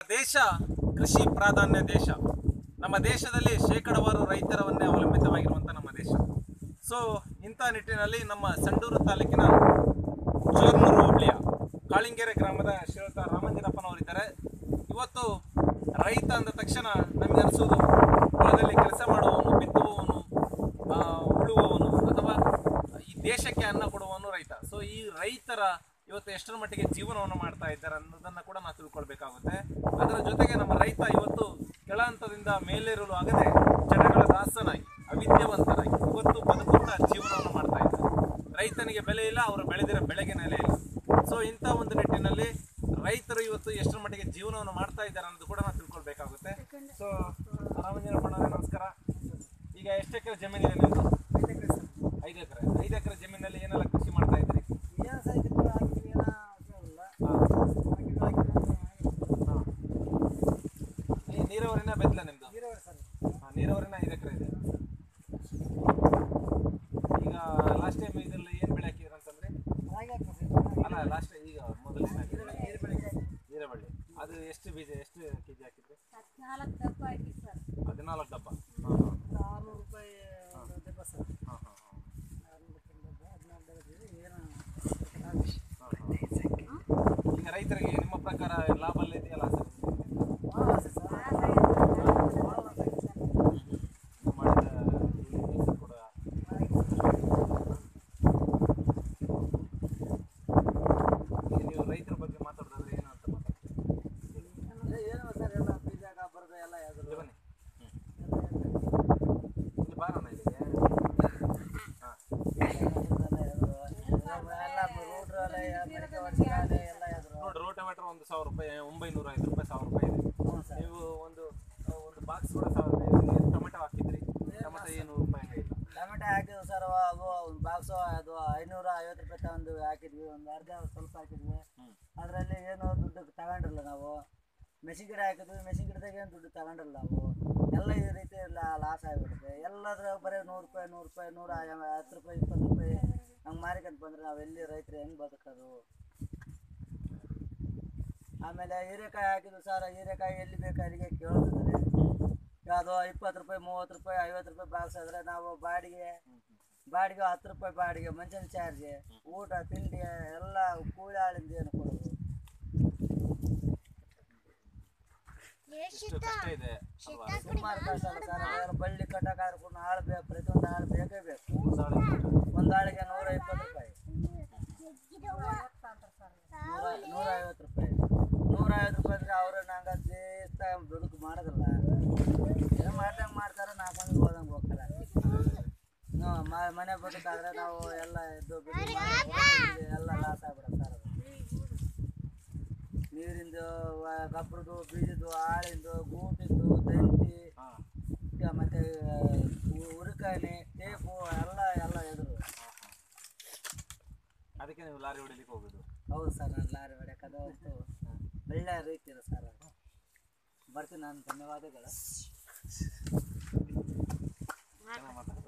ದೇಶ ಕೃಷಿ ಪ್ರಾಧಾನ್ಯ ದೇಶ ನಮ್ಮ ದೇಶದಲ್ಲಿ ಶೇಕಡವಾರು ರೈತರವನ್ನೇ ಅವಲಂಬಿತವಾಗಿರುವಂಥ ನಮ್ಮ ದೇಶ ಸೊ ಇಂಥ ನಿಟ್ಟಿನಲ್ಲಿ ನಮ್ಮ ಸಂಡೂರು ತಾಲೂಕಿನ ಚೋರ್ನೂರು ಹೋಬಳಿಯ ಕಾಳಿಂಗೆರೆ ಗ್ರಾಮದ ಶ್ರೀಯುತ ರಾಮಂಜನಪ್ಪನವರಿದ್ದಾರೆ ಇವತ್ತು ರೈತ ಅಂದ ತಕ್ಷಣ ನಮಗೆ ಅನಿಸೋದು ಹೊಲದಲ್ಲಿ ಕೆಲಸ ಮಾಡುವವನು ಬಿತ್ತುವವನು ಆ, ಉಳುವವನು ಅಥವಾ ಈ ದೇಶಕ್ಕೆ ಅನ್ನ ಕೊಡುವವನು ರೈತ ಸೊ ಈ ರೈತರ ಇವತ್ತು ಎಷ್ಟರ ಮಟ್ಟಿಗೆ ಜೀವನವನ್ನು ಮಾಡ್ತಾ ಇದ್ದಾರೆ ಅನ್ನೋದನ್ನ ಕೂಡ ನಾವು ತಿಳ್ಕೊಳ್ಬೇಕಾಗುತ್ತೆ ಅದರ ಜೊತೆಗೆ ನಮ್ಮ ರೈತ ಇವತ್ತು ಕೆಳ ಹಂತದಿಂದ ಮೇಲೇರಲು ಆಗದೆ ಚಟಗಳ ದಾಸನಾಗಿ ಅವಿದ್ಯಾವಂತನಾಗಿ ಇವತ್ತು ಬದುಕುತ್ತಾ ಜೀವನವನ್ನು ಮಾಡ್ತಾ ಇದ್ದಾರೆ ರೈತನಿಗೆ ಬೆಲೆ ಇಲ್ಲ ಅವರು ಬೆಳೆದಿರೋ ಬೆಳೆಗೆ ನೆಲೆ ಇಲ್ಲ ಸೊ ಇಂಥ ಒಂದು ನಿಟ್ಟಿನಲ್ಲಿ ರೈತರು ಇವತ್ತು ಎಷ್ಟರ ಮಟ್ಟಿಗೆ ಜೀವನವನ್ನು ಮಾಡ್ತಾ ಇದ್ದಾರೆ ಅನ್ನೋದು ಕೂಡ ನಾವು ತಿಳ್ಕೊಳ್ಬೇಕಾಗುತ್ತೆ ಸೊ ರಾಮಂಜನಪ್ಪನವರೇ ನಮಸ್ಕಾರ ಈಗ ಎಷ್ಟು ಎಕರೆ ಜಮೀನಿದೆ ನಿಮ್ಮದು ಐದು ಎಕರೆ ಐದು ಎಕರೆ ಜಮೀನಲ್ಲಿ ಏನೆಲ್ಲ ಕೃಷಿ ಮಾಡ್ತಾ ಇದ್ರಿ ಈ ನೀರಾವರಿನ ಬೆತ್ತಲ ನಿಮ್ದು ಹಾ, ನೀರಾವರಿನ ಐದು ಎಕರೆ ಇದೆ ಈಗ ಲಾಸ್ಟ್ ಟೈಮ್ ಇದ್ರಲ್ಲಿ ಏನು ಬೆಳೆ ಹಾಕಿದ್ರು ಅಂತಂದ್ರೆ ಅಲ್ಲ ಲಾಸ್ಟ್ ಈಗ ಮೊದಲಿನ ಹೀರೆಬಳ್ಳಿ ಅದು ಎಷ್ಟು ಬೀಜ ಎಷ್ಟು ಕೆ ಜಿ ಹಾಕಿದ್ರಿ ಹದಿನಾಲ್ಕು ಡಬ್ಬ ಹಾಕಿ ಸರ್ ಹದಿನಾಲ್ಕು ಡಬ್ಬ ಹಾಂ ಹಾಂ ಆರ್ನೂರು ರೂಪಾಯಿ ಒಂದು ಡಬ್ಬ ಸರ್ ಹಾಂ ಹಾಂ ಹಾಂ ಆರ್ನೂರು ರೂಪಾಯಿ ಡಬ್ಬ ಹದಿನಾಲ್ಕು ಡಬ್ಬ ಇದೆ ಏನು ಈಗ ರೈತರಿಗೆ ನಿಮ್ಮ ಪ್ರಕಾರ ಲಾಭ ಎಲ್ಲ ಇದೆಯಲ್ಲ ಸರ್ ಭಾಳ ಆಸೆ ಸರ್ ನೀವು ಮಾಡಿದ ಈ ಕೆಲಸ ಕೂಡ ಈಗ ನೀವು ರೈತರ ಬಗ್ಗೆ ಮಾತಾಡೋದಾದ್ರೆ ಏನು ಅಂತ ಮಾತಾಡ್ತೀರಿ ಅದೇ ಏನು ಸರ್ ಎಲ್ಲ ಬೀಜ ಗೊಬ್ಬರದ ಎಲ್ಲ ಯಾವ್ದು ಇಲ್ಲಿ ಬನ್ನಿ ಇಲ್ಲಿ ಬಾರಣ ಇಲ್ಲಿಗೆ ಹಾಂ ಎಲ್ಲ ರೂಟ್ರು ಎಲ್ಲ ಮಡಿಕೆ ಹೊಡ್ಸ್ಕೊಂಡು ಎಲ್ಲ ಯಾವ್ದು ನೋಡಿ ರೋಟೋವೇಟರ್ ಒಂದು ಸಾವಿರ ರೂಪಾಯಿ ಒಂಬೈನೂರ ಐದು ರೂಪಾಯಿ ಸಾವಿರ ರೂಪಾಯಿ ಇದೆ ಹ್ಞೂ ಸರ್ ನೀವು ಒಂದು ಒಂದು ಬಾಕ್ಸ್ ಕೂಡ ಸಾವಿರ ರೂಪಾಯಿ ಇದೆ. ಟೊಮೆಟೊ ಹಾಕಿದ್ರಿ ಟೊಮೆಟೊ ಏನು ರೂಪಾಯಿ ಇಲ್ಲ ಟೊಮೆಟೊ ಹಾಕಿದ್ವಿ ಸರ್ ಅದು ಒಂದು ಬಾಕ್ಸು ಅದು ಐನೂರ ಐವತ್ತು ರೂಪಾಯಿ ತಗೊಂಡು ಹಾಕಿದ್ವಿ ಒಂದು ಅರ್ಧ ಸ್ವಲ್ಪ ಹಾಕಿದ್ವಿ ಹ್ಮ್. ಅದರಲ್ಲಿ ಏನು ದುಡ್ಡು ತಗೊಂಡಿರಲ್ಲ ನಾವು ಮೆಣಸಿನ ಗಿಡ ಹಾಕಿದ್ವಿ ಮೆಣಸಿನ ಗಿಡದಾಗ ಏನು ದುಡ್ಡು ತಗೊಂಡಿರಲ್ಲ ನಾವು ಎಲ್ಲ ಈ ರೀತಿ ಎಲ್ಲ ಲಾಸ್ ಆಗಿಬಿಡುತ್ತೆ ಎಲ್ಲದ್ರ ಬರೀ ನೂರು ರೂಪಾಯಿ ನೂರು ರೂಪಾಯಿ ನೂರ ಐವ- ಹತ್ತು ರೂಪಾಯಿ ಇಪ್ಪತ್ತು ರೂಪಾಯಿ ಹಂಗೆ ಮಾರಿಕೊಂಡು ಬಂದ್ರೆ ನಾವು ಎಲ್ಲಿ ರೈತರು ಹೆಂಗೆ ಬದುಕೋದು ಆಮೇಲೆ ಹೀರೆಕಾಯಿ ಹಾಕಿದ್ವಿ ಸರ್ ಹೀರೆಕಾಯಿ ಎಲ್ಲಿ ಬೇಕು ಅಲ್ಲಿಗೆ ಕೇಳ್ತಿದ್ದಾರೆ ಅದು ಇಪ್ಪತ್ತು ರೂಪಾಯಿ ಮೂವತ್ತು ರೂಪಾಯಿ ಐವತ್ತು ರೂಪಾಯಿ ಬಾಕ್ಸ್ ಆದರೆ ನಾವು ಬಾಡಿಗೆ ಬಾಡಿಗೆ ಹತ್ತು ರೂಪಾಯಿ ಬಾಡಿಗೆ ಮಂಚಿನ ಚಾರ್ಜ್ ಊಟ ತಿಂಡಿ ಎಲ್ಲ ಕೂಲಿ ಆಳಿಂದ ಏನು ಕೊಡೋದು ಇಷ್ಟು ಕಷ್ಟ ಇದೆ ಅಲ್ವಾ ಸುಮಾರು ಕಷ್ಟ ಅಲ್ಲ ಸರ್ ಅದೆಲ್ಲ ಬಳ್ಳಿ ಕಟ್ಟಕ್ಕಾದ್ರೆ ಕೂಡ ಆಳು ಬೇಕು ಪ್ರತಿಯೊಂದು ಆಳು ಬೇಕೇ ಬೇಕು ಒಂದು ಆಳಿಗೆ ಒಂದು ಆಳಿಗೆ ನೂರ ಇಪ್ಪತ್ತು ರೂಪಾಯಿ ನೂರ ನೂರ ಐವತ್ತು ರೂಪಾಯಿ ನೂರ ಐವತ್ತು ರೂಪಾಯಿ ಅಂದರೆ ಅವರು ನಂಗೆ ಜೀತ ಬದುಕು ಮಾಡೋದಿಲ್ಲ ಏನು ಮಾಡ್ದಂಗೆ ಮಾಡ್ತಾರೆ ನಾಲ್ಕು ಮಂದಿ ಹೋದಂಗೆ ಹೋಗ್ತಾರೆ ಹ್ಞೂ ಮ- ಮನೆ ಬದುಕಾದ್ರೆ ನಾವು ಎಲ್ಲ ಎದ್ದು ಬಿದ್ದು ಮಾಡಿ ಎಲ್ಲ ಲಾಸ್ ಆಗ್ಬಿಡುತ್ತೆ ಸರ್ ಅದು ನೀರಿಂದು ವ- ಗೊಬ್ಬರದು ಬೀಜದ್ದು ಆಳಿಂದು ಗೂಟಿಂದು ದಂತಿ ಹಾಂ ಈಗ ಮತ್ತೆ ಉ- ಉರುಕಾಣಿ ಟೇಪು ಎಲ್ಲ ಎಲ್ಲ ಎದುರು ಅದಕ್ಕೆ ನೀವು ಲಾರಿ ಹೊಡಿಲಿಕ್ಕೆ ಹೋಗುದು ಹೌದು ಸರ್ ನಾನು ಲಾರಿ ಹೊಡ್ಯಕ್ಕದು ಅಷ್ಟು ಒಳ್ಳೆ ರೀತಿ ಇದೆ ಸರ್ ಅದು ಬರ್ತೀನಿ ನಾನು ಧನ್ಯವಾದಗಳು ಚೆನ್ನಾಗಿ ಮಾತಾಡ್ತಾರೆ